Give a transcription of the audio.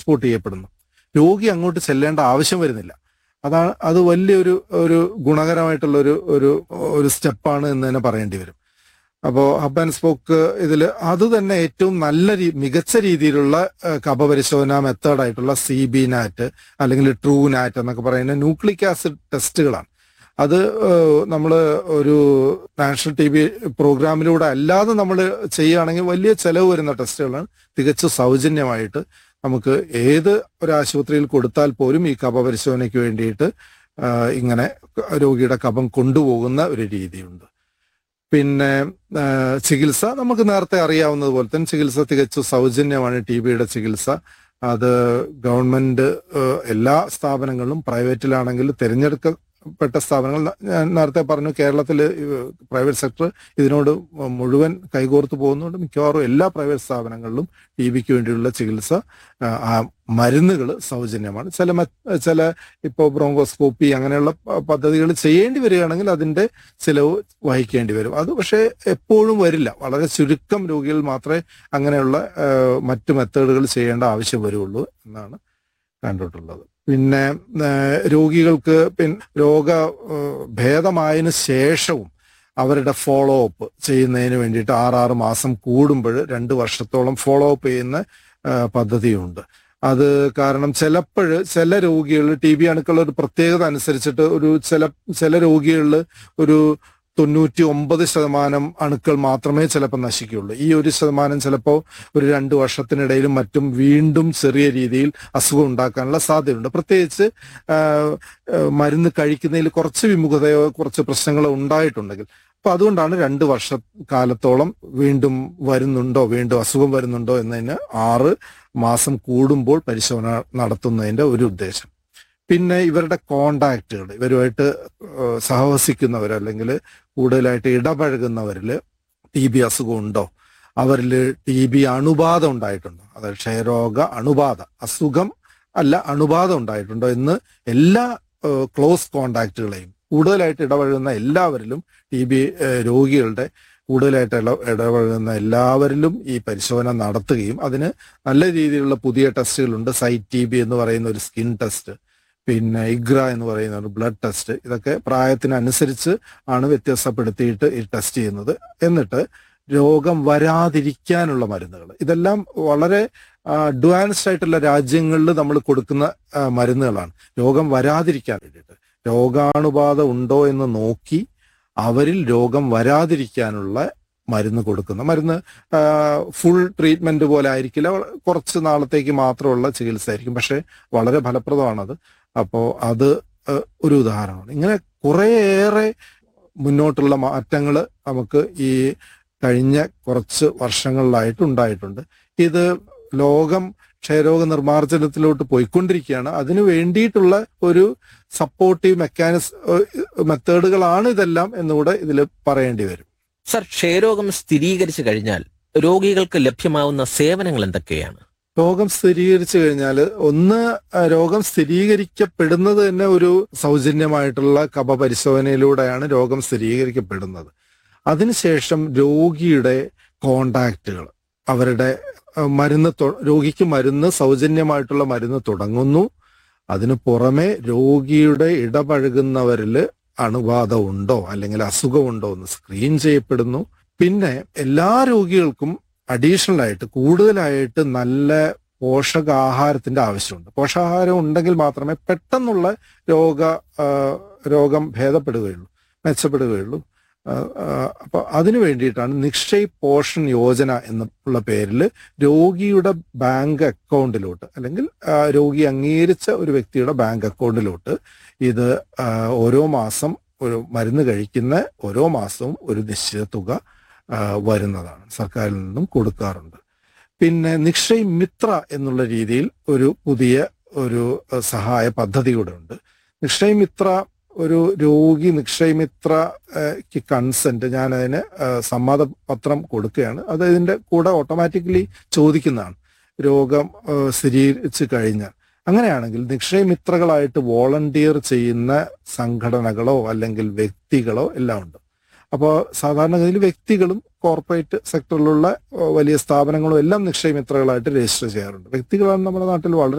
transport ചെയ്യപ്പെടുന്നു രോഗി അങ്ങോട്ട് ചെല്ലേണ്ട ആവശ്യം വരുന്നില്ല അതാണ് അത് വലിയൊരു ഒരു ഗുണകരമായിട്ടുള്ള ഒരു ഒരു ഒരു സ്റ്റെപ്പാണ് എന്ന് തന്നെ പറയേണ്ടി വരും അപ്പോൾ ഹബ് ആൻഡ് സ്പോക്ക് ഇതിൽ അത് തന്നെ ഏറ്റവും നല്ല രീ- മികച്ച രീതിയിലുള്ള ഏഹ്, കഫപരിശോധന മെത്തേഡായിട്ടുള്ള സി ബി നാറ്റ് അല്ലെങ്കിൽ ട്രൂ നാറ്റ് എന്നൊക്കെ പറയുന്ന ന്യൂക്ലിക് ആസിഡ് ടെസ്റ്റുകളാണ് അത് നമ്മൾ ഒരു നാഷണൽ ടി ബി പ്രോഗ്രാമിലൂടെ അല്ലാതെ നമ്മൾ ചെയ്യുകയാണെങ്കിൽ വലിയ ചെലവ് വരുന്ന ടെസ്റ്റുകളാണ് തികച്ചും സൗജന്യമായിട്ട് നമുക്ക് ഏത് ഒരു ആശുപത്രിയിൽ കൊടുത്താൽ പോലും ഈ കഫ പരിശോധനയ്ക്ക് വേണ്ടിയിട്ട് ആ, ഇങ്ങനെ രോഗിയുടെ കഫം കൊണ്ടുപോകുന്ന ഒരു രീതിയുണ്ട് പിന്നെ ആ, ചികിത്സ നമുക്ക് നേരത്തെ അറിയാവുന്നത് പോലെ തന്നെ ചികിത്സ തികച്ചും സൗജന്യമാണ് ടി ബിയുടെ ചികിത്സ അത് ഗവൺമെന്റ് ആ, എല്ലാ സ്ഥാപനങ്ങളിലും പ്രൈവറ്റിലാണെങ്കിൽ തിരഞ്ഞെടുക്കപ്പെട്ട സ്ഥാപനങ്ങൾ ന- ഞാൻ നേരത്തെ പറഞ്ഞു കേരളത്തിൽ പ്രൈവറ്റ് സെക്ടർ ഇതിനോട് മുഴുവൻ കൈകോർത്ത് പോകുന്നുണ്ട് മിക്കവാറും എല്ലാ പ്രൈവറ്റ് സ്ഥാപനങ്ങളിലും ടി ബിക്ക് വേണ്ടിയുള്ള ചികിത്സ ആ, ആ മരുന്നുകൾ സൗജന്യമാണ് ചില മറ്റ് ചില ഇപ്പോൾ ബ്രോങ്കോസ്കോപ്പി അങ്ങനെയുള്ള പദ്ധതികൾ ചെയ്യേണ്ടി വരികയാണെങ്കിൽ അതിന്റെ ചിലവ് വഹിക്കേണ്ടി വരും അത് പക്ഷേ എപ്പോഴും വരില്ല വളരെ ചുരുക്കം രോഗികൾ മാത്രമേ അങ്ങനെയുള്ള ആ, മറ്റു മെത്തേഡുകൾ ചെയ്യേണ്ട ആവശ്യം വരുള്ളൂ എന്നാണ് കണ്ടിട്ടുള്ളത് പിന്നെ ആ, രോഗികൾക്ക് പിൻ രോഗ ആ, ഭേദമായതിനു ശേഷവും അവരുടെ ഫോളോ അപ്പ് ചെയ്യുന്നതിന് വേണ്ടിയിട്ട് ആറാറ് മാസം കൂടുമ്പോൾ രണ്ട് വർഷത്തോളം ഫോളോ അപ്പ് ചെയ്യുന്ന ആ, പദ്ധതിയുണ്ട് അത് കാരണം ചിലപ്പോൾ ചില രോഗികൾ ടി ബി അണുക്കളുടെ ഒരു പ്രത്യേകത അനുസരിച്ചിട്ട് ഒരു ചില ചില രോഗികളിൽ ഒരു തൊണ്ണൂറ്റി ഒമ്പത് ശതമാനം അണുക്കൾ മാത്രമേ ചിലപ്പോൾ നശിക്കുകയുള്ളൂ ഈ ഒരു ശതമാനം ചിലപ്പോൾ ഒരു രണ്ട് വർഷത്തിനിടയിലും മറ്റും വീണ്ടും ചെറിയ രീതിയിൽ അസുഖം ഉണ്ടാക്കാനുള്ള സാധ്യതയുണ്ട് പ്രത്യേകിച്ച് ആ, ആ, മരുന്ന് കഴിക്കുന്നതിൽ കുറച്ച് വിമുഖതയോ കുറച്ച് പ്രശ്നങ്ങളോ ഉണ്ടായിട്ടുണ്ടെങ്കിൽ അപ്പൊ അതുകൊണ്ടാണ് രണ്ട് വർഷ കാലത്തോളം വീണ്ടും വരുന്നുണ്ടോ വീണ്ടും അസുഖം വരുന്നുണ്ടോ എന്നതിന് ആറ് മാസം കൂടുമ്പോൾ പരിശോധന നടത്തുന്നതിന്റെ ഒരു ഉദ്ദേശം പിന്നെ ഇവരുടെ കോണ്ടാക്റ്റുകൾ ഇവരുമായിട്ട് ഏഹ്, സഹവസിക്കുന്നവർ അല്ലെങ്കിൽ കൂടുതലായിട്ട് ഇടപഴകുന്നവരിൽ ടി ബി അസുഖം ഉണ്ടോ അവരിൽ ടി ബി അണുബാധ ഉണ്ടായിട്ടുണ്ടോ അതായത് ക്ഷയരോഗ അണുബാധ അസുഖം അല്ല അണുബാധ ഉണ്ടായിട്ടുണ്ടോ എന്ന് എല്ലാ ക്ലോസ് കോണ്ടാക്റ്റുകളെയും കൂടുതലായിട്ട് ഇടപഴകുന്ന എല്ലാവരിലും ടി ബി രോഗികളുടെ കൂടുതലായിട്ട് ഇട ഇടപഴകുന്ന എല്ലാവരിലും ഈ പരിശോധന നടത്തുകയും അതിന് നല്ല രീതിയിലുള്ള പുതിയ ടെസ്റ്റുകളുണ്ട് സൈറ്റ് ടി ബി എന്ന് പറയുന്ന ഒരു സ്കിൻ ടെസ്റ്റ് പിന്നെ ഇഗ്ര എന്ന് പറയുന്ന ഒരു ബ്ലഡ് ടെസ്റ്റ് ഇതൊക്കെ പ്രായത്തിനനുസരിച്ച് ആണ് വ്യത്യാസപ്പെടുത്തിയിട്ട് ഈ ടെസ്റ്റ് ചെയ്യുന്നത് എന്നിട്ട് രോഗം വരാതിരിക്കാനുള്ള മരുന്നുകൾ ഇതെല്ലാം വളരെ അഡ്വാൻസ്ഡ് ആയിട്ടുള്ള രാജ്യങ്ങളിൽ നമ്മൾ കൊടുക്കുന്ന ആ, മരുന്നുകളാണ് രോഗം വരാതിരിക്കാൻ വേണ്ടിയിട്ട് രോഗാണുബാധ ഉണ്ടോ എന്ന് നോക്കി അവരിൽ രോഗം വരാതിരിക്കാനുള്ള മരുന്ന് കൊടുക്കുന്ന മരുന്ന് ഫുൾ ട്രീറ്റ്മെന്റ് പോലെ ആയിരിക്കില്ല കുറച്ച് നാളത്തേക്ക് മാത്രമുള്ള ചികിത്സ ആയിരിക്കും പക്ഷെ വളരെ ഫലപ്രദമാണത് അപ്പോൾ അത് ആ, ഒരു ഉദാഹരണമാണ് ഇങ്ങനെ കുറേയേറെ മുന്നോട്ടുള്ള മാറ്റങ്ങൾ നമുക്ക് ഈ കഴിഞ്ഞ കുറച്ച് വർഷങ്ങളിലായിട്ട് ഉണ്ടായിട്ടുണ്ട് ഇത് ലോകം ക്ഷയരോഗ നിർമ്മാർജ്ജനത്തിലോട്ട് പോയിക്കൊണ്ടിരിക്കുകയാണ് അതിനു വേണ്ടിയിട്ടുള്ള ഒരു സപ്പോർട്ടീവ് മെക്കാനിസ് മെത്തേഡുകളാണ് ഇതെല്ലാം എന്നുകൂടെ ഇതിൽ പറയേണ്ടി വരും സർ ക്ഷയരോഗം സ്ഥിരീകരിച്ചു കഴിഞ്ഞാൽ രോഗികൾക്ക് ലഭ്യമാവുന്ന സേവനങ്ങൾ എന്തൊക്കെയാണ് രോഗം സ്ഥിരീകരിച്ചു കഴിഞ്ഞാൽ ഒന്ന് ആ, രോഗം സ്ഥിരീകരിക്കപ്പെടുന്നത് തന്നെ ഒരു സൗജന്യമായിട്ടുള്ള കഫ പരിശോധനയിലൂടെയാണ് രോഗം സ്ഥിരീകരിക്കപ്പെടുന്നത് അതിനുശേഷം രോഗിയുടെ കോണ്ടാക്റ്റുകൾ അവരുടെ ആ, മരുന്ന് തൊ- രോഗിക്ക് മരുന്ന് സൗജന്യമായിട്ടുള്ള മരുന്ന് തുടങ്ങുന്നു അതിനു പുറമെ രോഗിയുടെ ഇടപഴകുന്നവരിൽ അണുബാധ ഉണ്ടോ അല്ലെങ്കിൽ അസുഖമുണ്ടോ എന്ന് സ്ക്രീൻ ചെയ്യപ്പെടുന്നു പിന്നെ എല്ലാ രോഗികൾക്കും അഡീഷണൽ ആയിട്ട് കൂടുതലായിട്ട് നല്ല പോഷകാഹാരത്തിന്റെ ആവശ്യമുണ്ട് പോഷകാഹാരം ഉണ്ടെങ്കിൽ മാത്രമേ പെട്ടെന്നുള്ള രോഗ ആ, രോഗം ഭേദപ്പെടുകയുള്ളൂ മെച്ചപ്പെടുകയുള്ളൂ ആ, ആ, അപ്പൊ അതിനു വേണ്ടിയിട്ടാണ് നിക്ഷയ് പോഷൺ യോജന എന്നുള്ള പേരിൽ രോഗിയുടെ ബാങ്ക് അക്കൗണ്ടിലോട്ട് അല്ലെങ്കിൽ ആ, രോഗി അംഗീകരിച്ച ഒരു വ്യക്തിയുടെ ബാങ്ക് അക്കൗണ്ടിലോട്ട് ഇത് ആ, ഓരോ മാസം ഒരു മരുന്ന് കഴിക്കുന്ന ഓരോ മാസവും ഒരു നിശ്ചിത തുക ആ, വരുന്നതാണ് സർക്കാരിൽ നിന്നും കൊടുക്കാറുണ്ട് പിന്നെ നിക്ഷയ് മിത്ര എന്നുള്ള രീതിയിൽ ഒരു പുതിയ ഒരു ആ, സഹായ പദ്ധതി കൂടെ ഉണ്ട് നിക്ഷയ് മിത്ര ഒരു രോഗി നിക്ഷയ് മിത്രക്ക് കൺസെന്റ് ഞാൻ അതിന് ആ, സമ്മതപത്രം കൊടുക്കുകയാണ് അത് ഇതിന്റെ കൂടെ ഓട്ടോമാറ്റിക്കലി ചോദിക്കുന്നതാണ് രോഗം ആ, സ്ഥിരീകരിച്ചു കഴിഞ്ഞാൽ അങ്ങനെയാണെങ്കിൽ നിക്ഷയ മിത്രകളായിട്ട് വോളണ്ടിയർ ചെയ്യുന്ന സംഘടനകളോ അല്ലെങ്കിൽ വ്യക്തികളോ എല്ലാം ഉണ്ട് അപ്പോൾ സാധാരണഗതിയിൽ വ്യക്തികളും കോർപ്പറേറ്റ് സെക്ടറിലുള്ള ഏഹ്, വലിയ സ്ഥാപനങ്ങളും എല്ലാം നിക്ഷയ മിത്രകളായിട്ട് രജിസ്റ്റർ ചെയ്യാറുണ്ട് വ്യക്തികളാണ് നമ്മുടെ നാട്ടിൽ വളരെ